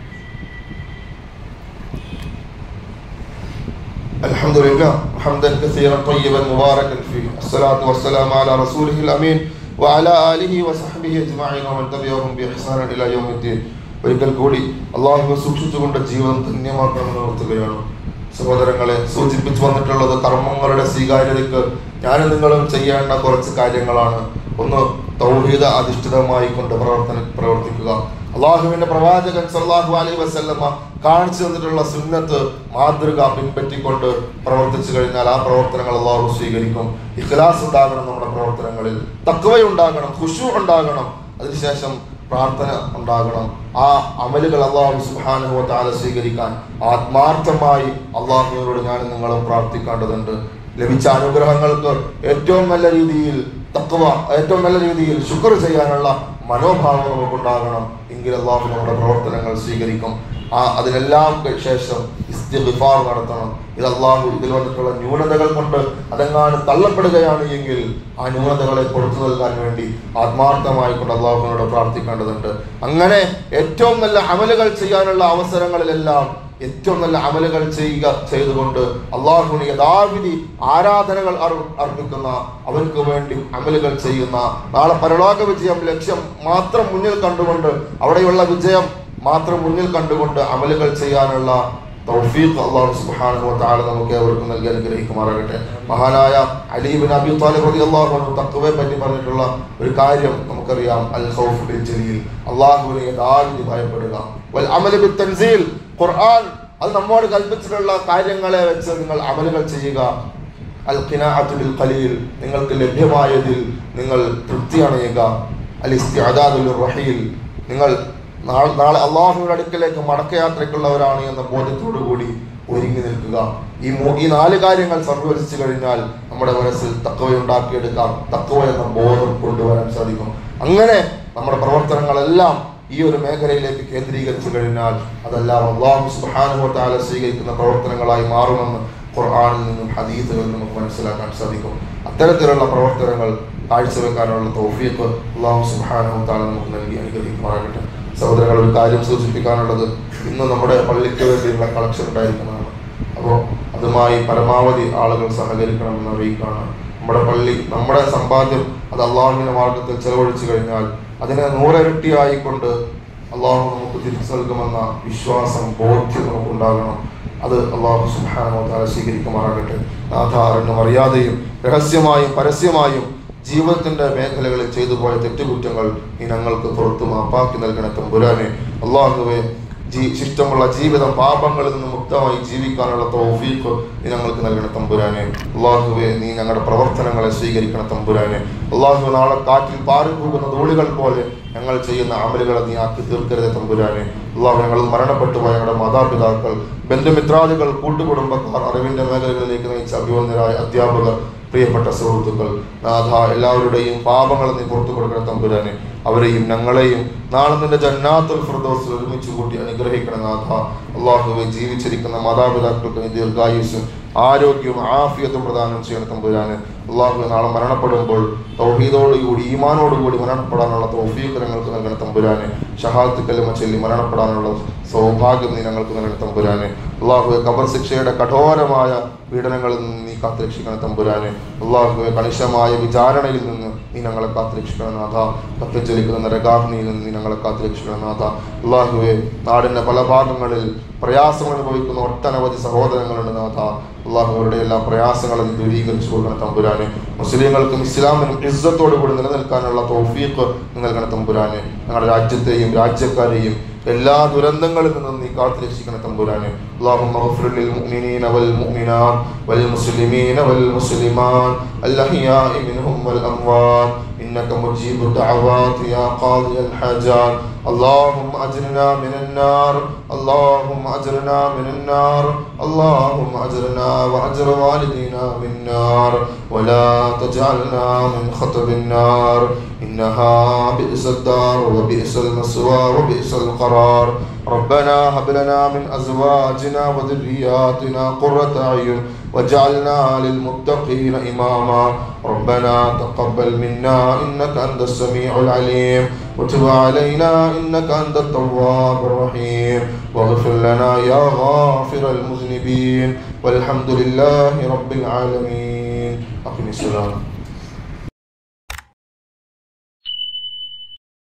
الحمد لله حمدا كثيرا طيبا مباركا فيه الصلاة والسلام على رسوله الأمين وعلى آله وصحبه أجمعين ومن تبعهم بإحسان إلى يوم الدين ഒരിക്കൽ കൂടി അള്ളാഹുവെ സൂക്ഷിച്ചുകൊണ്ട് ജീവിതം ധന്യമാക്കണമെന്ന് ഓർത്തുകയാണ് സഹോദരങ്ങളെ സൂചിപ്പിച്ചു വന്നിട്ടുള്ളത് കർമ്മങ്ങളുടെ സ്വീകാര്യതയ്ക്ക് ഞാനും നിങ്ങളും ചെയ്യേണ്ട കുറച്ച് കാര്യങ്ങളാണ് ഒന്ന് തൗഹീദ അധിഷ്ഠിതമായി കൊണ്ട് പ്രവർത്തന പ്രവർത്തിക്കുക അള്ളാഹുവിന്റെ പ്രവാചകൻ സല്ലല്ലാഹു അലൈഹി വസല്ലമ കാണിച്ചു തന്നിട്ടുള്ള സുന്നത്ത് മാതൃക പിൻപറ്റിക്കൊണ്ട് പ്രവർത്തിച്ചു കഴിഞ്ഞാൽ ആ പ്രവർത്തനങ്ങൾ അള്ളാഹു സ്വീകരിക്കും ഇഖ്ലാസ് ഉണ്ടാകണം നമ്മുടെ പ്രവർത്തനങ്ങളിൽ തക്വയുണ്ടാകണം ഖുശു ഉണ്ടാകണം അതിനുശേഷം പ്രാർത്ഥന ഉണ്ടാകണം ആ അമലുകൾ അള്ളാഹു സുബ്ഹാനഹു വ തആല സ്വീകരിക്കാൻ ആത്മാർത്ഥമായി അള്ളാഹുവിനോട് ഞാൻ നിങ്ങളും പ്രാർത്ഥിക്കേണ്ടതുണ്ട് ലഭിച്ച അനുഗ്രഹങ്ങൾക്ക് ഏറ്റവും നല്ല രീതിയിൽ തത്വ ഏറ്റവും നല്ല രീതിയിൽ ശുക്ർ ചെയ്യാനുള്ള മനോഭാവം നമുക്കുണ്ടാകണം എങ്കിൽ അള്ളാഹു നമ്മുടെ പ്രവർത്തനങ്ങൾ സ്വീകരിക്കും ആ അതിനെല്ലാം ശേഷം ഇസ്തിഗ്ഫാർ നടത്തണം ഇത് അള്ളാഹു ഇതിൽ വന്നിട്ടുള്ള ന്യൂനതകൾ കൊണ്ട് അതെങ്ങാനും തള്ളപ്പെടുകയാണ് എങ്കിൽ ആ ന്യൂനതകളെ കൊടുത്തു നൽകാൻ വേണ്ടി ആത്മാർത്ഥമായി കൊണ്ട് അള്ളാഹുവിനോട് പ്രാർത്ഥിക്കേണ്ടതുണ്ട് അങ്ങനെ ഏറ്റവും നല്ല അമലുകൾ ചെയ്യാനുള്ള അവസരങ്ങളിലെല്ലാം ഏറ്റവും നല്ല അമലുകൾ ചെയ്യുക ചെയ്തുകൊണ്ട് അള്ളാഹുവിന് യഥാവിധി ആരാധനകൾ അർ- അർപ്പിക്കുന്ന അവർക്ക് വേണ്ടി അമലുകൾ ചെയ്യുന്ന നാളെ പരലോക വിജയം ലക്ഷ്യം മാത്രം മുന്നിൽ കണ്ടുകൊണ്ട് അവിടെയുള്ള വിജയം മാത്രം മുന്നിൽ കണ്ടുകൊണ്ട് അമലുകൾ ചെയ്യാനുള്ള തൗഫീഖ് അള്ളാഹു സുബ്ഹാനഹു വ തആല നമുക്ക് ഏവർക്കും നൽകി അനുഗ്രഹിക്കുമാറാകട്ടെ മഹാനായ അലി ബിൻ അബി താലിബ് റളിയല്ലാഹു അൻഹു തഖ്വയെ പറ്റി പറഞ്ഞിട്ടുള്ള ഒരു കാര്യം നമുക്കറിയാം അൽ ഖൗഫ് ബിൽ ജലീൽ അള്ളാഹുവിനെ യഥാവിധി ഭയപ്പെടുക വൽ അമൽ ബിൽ തൻസീൽ ഖുർആൻ അത് നമ്മോട് കൽപ്പിച്ചിട്ടുള്ള കാര്യങ്ങളെ വെച്ച് നിങ്ങൾ അമലുകൾ ചെയ്യുക അൽ ഖിനാഅത്തു ബിൽ ഖലീൽ നിങ്ങൾക്ക് ലഭ്യമായതിൽ നിങ്ങൾ തൃപ്തി അണയുക അൽ ഇസ്തിഅദാദുൽ റഹീൽ നിങ്ങൾ നാളെ നാളെ അള്ളാഹുവിന്റെ അടുക്കലേക്ക് മടക്കയാത്രയ്ക്കുള്ളവരാണ് എന്ന ബോധ്യത്തോടു കൂടി ഒരുങ്ങി നിൽക്കുക ഈ മൂ- ഈ നാല് കാര്യങ്ങൾ സംഭവിച്ചു കഴിഞ്ഞാൽ നമ്മുടെ മനസ്സിൽ തക്കവ ഉണ്ടാക്കിയെടുക്കാം തക്കവ എന്ന ബോധം കൊണ്ടുവരാൻ സാധിക്കും അങ്ങനെ നമ്മുടെ പ്രവർത്തനങ്ങളെല്ലാം ഈ ഒരു മേഖലയിലേക്ക് കേന്ദ്രീകരിച്ചു കഴിഞ്ഞാൽ അതെല്ലാം അള്ളാഹു സുബ്ഹാനഹു വ തആല സ്വീകരിക്കുന്ന പ്രവർത്തനങ്ങളായി മാറുമെന്ന് ഖുർആനിൽ നിന്നും ഹദീസുകളിൽ നിന്നും നമുക്ക് മനസ്സിലാക്കാൻ സാധിക്കും അത്തരത്തിലുള്ള പ്രവർത്തനങ്ങൾ കാഴ്ചവെക്കാനുള്ള തൗഫീഖ് അള്ളാഹു സുബ്ഹാനഹു വ തആല നമുക്ക് നൽകി അനുഗ്രഹിക്കുമാറാകട്ടെ സഹോദരങ്ങൾ ഒരു കാര്യം സൂചിപ്പിക്കാനുള്ളത് ഇന്ന് നമ്മുടെ പള്ളിക്ക് വേണ്ടിയുള്ള കളക്ഷൻ ഉണ്ടായിരിക്കുന്നതാണ് അപ്പോൾ അതുമായി പരമാവധി ആളുകൾ സഹകരിക്കണമെന്ന് അറിയിക്കുകയാണ് നമ്മുടെ പള്ളി നമ്മുടെ സമ്പാദ്യം അത് അള്ളാഹുവിന്റെ മാർഗത്തിൽ ചെലവഴിച്ചു കഴിഞ്ഞാൽ അതിനെ നൂറിരട്ടിയായിക്കൊണ്ട് അള്ളാഹു നമുക്ക് തിരിച്ചു നൽകുമെന്ന വിശ്വാസം ബോധ്യം നമുക്കുണ്ടാകണം അത് അള്ളാഹു സുബാനോതാല സ്വീകരിക്കുമാറാകട്ടെ നാഥ അറിഞ്ഞും അറിയാതെയും രഹസ്യമായും പരസ്യമായും ജീവിതത്തിന്റെ മേഖലകളിൽ ചെയ്തു പോയ തെറ്റുകുറ്റങ്ങൾ നീ ഞങ്ങൾക്ക് പുറത്തു മാപ്പാക്കി നൽകണ തമ്പുരാനെ അള്ളാഹുവെ ജീ ശിഷ്ടമുള്ള ജീവിതം പാപങ്ങളിൽ നിന്ന് മുക്തമായി ജീവിക്കാനുള്ള തൗഫീഖ് നീ ഞങ്ങൾക്ക് നൽകണം തമ്പുരാനെ അള്ളാഹുവെ നീ ഞങ്ങളുടെ പ്രവർത്തനങ്ങളെ സ്വീകരിക്കണം തമ്പുരാനെ അള്ളാഹു നാളെ കാറ്റിൽ പാറിപ്പോകുന്ന ധൂളികൾ പോലെ ഞങ്ങൾ ചെയ്യുന്ന അമലുകളെ നീ ആക്കി തീർക്കരുത് തമ്പുരാനെ അള്ളാഹു ഞങ്ങൾ മരണപ്പെട്ടു പോയ ഞങ്ങളുടെ മാതാപിതാക്കൾ ബന്ധുമിത്രാദികൾ കൂട്ടുകുടുംബക്കാർ അറിവിന്റെ മേഖലകളിലേക്ക് നയിച്ച അഭിവന്ദരായ അധ്യാപകർ പ്രിയപ്പെട്ട സുഹൃത്തുക്കൾ നാഥ എല്ലാവരുടെയും പാപങ്ങൾ നീ പുറത്തു കൊടുക്കണം തമ്പുരാനെ അവരെയും ഞങ്ങളെയും നാളെ നിന്റെ ജന്നാത്തുൽ ഫിർദൗസിൽ ഒരുമിച്ച് കൂട്ടി അനുഗ്രഹിക്കണം നാഥ അള്ളാഹുവെ ജീവിച്ചിരിക്കുന്ന മാതാപിതാക്കൾക്ക് നീ ദീർഘായുസ്സും ആരോഗ്യവും ആഫിയത്തും പ്രദാനം ചെയ്യണം തമ്പുരാന് അള്ളാഹു നാളെ മരണപ്പെടുമ്പോൾ തൗഹീദോടുകൂടി ഈമാനോടുകൂടി മരണപ്പെടാനുള്ള തൗഫീഖ് ഞങ്ങൾക്ക് നൽകണം തമ്പുരാനെ ഷഹാദത്ത് കലിമ ചൊല്ലി മരണപ്പെടാനുള്ള സൗഭാഗ്യം നീ ഞങ്ങൾക്ക് നൽകണം തമ്പുരാനെ അള്ളാഹുവെ ഖബർ ശിക്ഷയുടെ കഠോരമായ പീഡനങ്ങളിൽ നിന്ന് നീ കാത്തുരക്ഷിക്കണം തമ്പുരാനെ അള്ളാഹുവെ കണിശമായ വിചാരണയിൽ നിന്ന് നീ ഞങ്ങളെ കാത്തുരക്ഷിക്കണം നാഥ കത്തിച്ചൊലിക്കുന്ന നരകാഗ്നിയിൽ നിന്ന് നീ ഞങ്ങളെ കാത്തുരക്ഷിക്കണം നാഥ അള്ളാഹുവെ നാടിന്റെ പല ഭാഗങ്ങളിൽ പ്രയാസം അനുഭവിക്കുന്ന ഒട്ടനവധി സഹോദരങ്ങളുണ്ട് നാഥ അള്ളാഹു അവരുടെ എല്ലാ പ്രയാസങ്ങളും നീ ദൂരീകരിച്ചു കൊടുക്കണം തമ്പുരാനെ മുസ്ലിങ്ങൾക്കും ഇസ്ലാമിനും ഇസ്സത്തോടു കൂടി നിലനിൽക്കാനുള്ള തൗഫീഖ് നീ നൽകണം തമ്പുരാനെ ഞങ്ങളുടെ രാജ്യത്തെയും രാജ്യക്കാരെയും എല്ലാ ദുരന്തങ്ങളിൽ നിന്നും നീ കാത്തുരക്ഷിക്കണം തമ്പുരാനെ اللهم اغفر للمؤمنين والمؤمنات والمسلمين والمسلمات الأحياء منهم والأموات إنك مجيب الدعوات يا قاضي الحاجات اللهم أجرنا من النار اللهم أجرنا من النار اللهم أجرنا وأجر والدينا من النار ولا تجعلنا من خطب النار إنها بئس الدار وبئس المسوى وبئس القرار ربنا هب لنا من أزواجنا وذرياتنا قرة أعين وجعلنا للمتقين إماما ربنا تقبل منا إنك أنت السميع العليم وتب علينا إنك أنت التواب الرحيم واغفر لنا يا غافر المذنبين والحمد لله رب العالمين أقم السلام